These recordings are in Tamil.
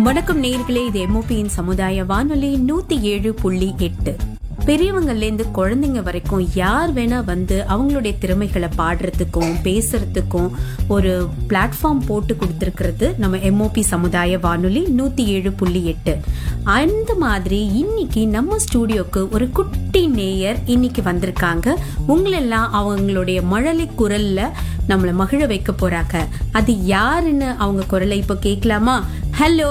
வணக்கம் நேர்களே இது எம்ஓபியின் சமுதாய வானொலி நூத்தி ஏழு புள்ளி எட்டு பெரியவங்கள்ல இருந்து குழந்தைங்க வரைக்கும் யார் வேணா வந்து அவங்களுடைய திறமைகளை பாடுறதுக்கும் பேசுறதுக்கும் ஒரு பிளாட்ஃபார்ம் போட்டு கொடுத்துருக்கிறது நம்ம எம்ஓபி சமுதாய வானொலி நூத்தி ஏழு புள்ளி எட்டு அந்த மாதிரி இன்னைக்கு நம்ம ஸ்டூடியோக்கு ஒரு குட்டி நேயர் இன்னைக்கு வந்திருக்காங்க உங்களெல்லாம் அவங்களுடைய மழலை குரல்ல நம்மள மகிழ வைக்க போறாங்க அது யாருன்னு அவங்க குரலை இப்போ கேட்கலாமா ஹலோ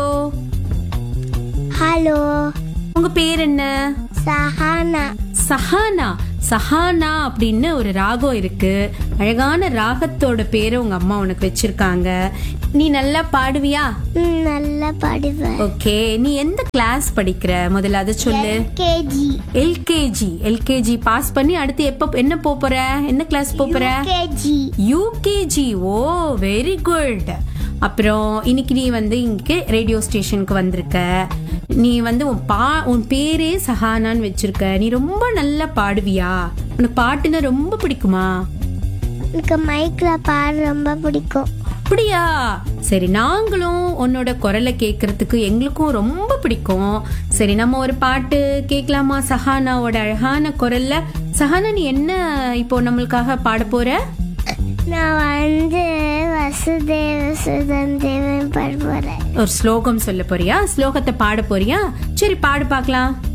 ஹலோ உங்க பேர் என்ன சஹானா சஹானா சஹானா அப்படின்னு ஒரு ராகம் இருக்கு அழகான ராகத்தோட பேரை உங்க அம்மா உனக்கு வச்சிருக்காங்க நீ நல்லா பாடுவியா ம், நல்லா பாடுவேன் ஓகே நீ எந்த கிளாஸ் படிக்கிற முதல்ல அதை சொல்லு கேஜி எல்கேஜி எல்கேஜி பாஸ் பண்ணி அடுத்து எப்ப என்ன போப் போற என்ன கிளாஸ் போப் போற KG UKG oh very good அப்புறம் இன்னைக்கு நீ வந்து இங்கே ரேடியோ ஸ்டேஷனுக்கு வந்திருக்க நீ வந்து உன் பா உன் பேரே சஹானான்னு வச்சிருக்க நீ ரொம்ப நல்லா பாடுவியா உனக்கு பாட்டுன்னா ரொம்ப பிடிக்குமா எனக்கு மைக்ல பாட ரொம்ப பிடிக்கும் அப்படியா சரி நாங்களும் உன்னோட குரலை கேட்கறதுக்கு எங்களுக்கும் ரொம்ப பிடிக்கும் சரி நம்ம ஒரு பாட்டு கேட்கலாமா சஹானாவோட அழகான குரல்ல சஹானா நீ என்ன இப்போ நம்மளுக்காக பாட போற நான் வந்து வசுதேவ சுதன் தேவன் பாட போறேன் ஒரு ஸ்லோகம் சொல்ல போறியா ஸ்லோகத்தை பாட போறியா சரி பாடு பார்க்கலாம்